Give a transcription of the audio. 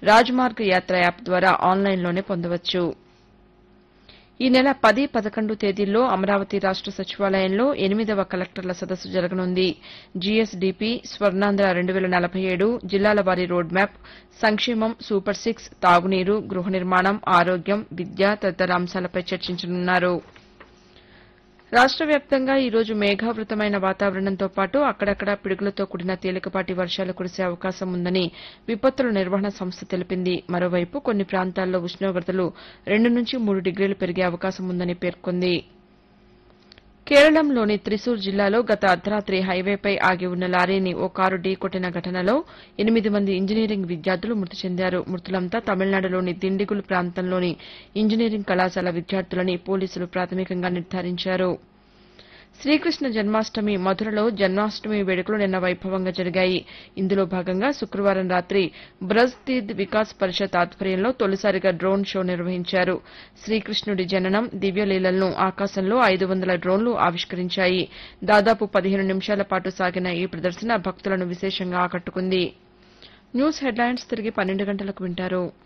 రాజ్మార్గ్ యాత్ర యాప్ ద్వారా ఆన్లైన్లోనే పొందవచ్చు ఈ నెల పది పదకొండు తేదీల్లో అమరావతి రాష్ట సచివాలయంలో ఎనిమిదవ కలెక్టర్ల సదస్సు జరగనుంది జీఎస్డీపీ స్వర్ణాంధ్ర రెండు వేల నలభై ఏడు జిల్లాల వారీ రోడ్ మ్యాప్ సంక్షేమం సూపర్ సిక్స్ తాగునీరు గృహ నిర్మాణం ఆరోగ్యం విద్య తదితర అంశాలపై చర్చించనున్నారు రాష్ట వ్యాప్తంగా ఈ రోజు మేఘావృతమైన వాతావరణంతో పాటు అక్కడక్కడా పిడుగులతో కూడిన తేలికపాటి వర్షాలు కురిసే అవకాశం ఉందని విపత్తుల నిర్వహణ సంస్థ తెలిపింది మరోవైపు కొన్ని ప్రాంతాల్లో ఉష్ణోగ్రతలు రెండు నుంచి మూడు డిగ్రీలు పెరిగే అవకాశం ఉందని పేర్కొంది కేరళంలోని త్రిశూర్ జిల్లాలో గత అర్ధరాత్రి హైవేపై ఆగి ఉన్న లారీని ఓ కారు ఢీకొట్టిన ఘటనలో ఎనిమిది మంది ఇంజనీరింగ్ విద్యార్థులు మృతి చెందారు మృతులంతా తమిళనాడులోని దిండిగుల్ ప్రాంతంలోని ఇంజనీరింగ్ కళాశాల విద్యార్థులని పోలీసులు ప్రాథమికంగా నిర్ధారించారు శ్రీకృష్ణ జన్మాష్టమి మధురలో జన్మాష్టమి వేడుకలు నిన్న వైభవంగా జరిగాయి ఇందులో భాగంగా శుక్రవారం రాత్రి బ్రజ్ తీర్థ్ వికాస్ పరిషత్ ఆధ్వర్యంలో తొలిసారిగా డ్రోన్ షో నిర్వహించారు శ్రీకృష్ణుడి జననం దివ్యలీలలను ఆకాశంలో ఐదు వందల డ్రోన్లు ఆవిష్కరించాయి దాదాపు పదిహేను నిమిషాల పాటు సాగిన ఈ ప్రదర్శన భక్తులను విశేషంగా ఆకట్టుకుంది న్యూస్ హెడ్లైన్స్ తిరిగి పన్నెండు గంటలకు వింటారు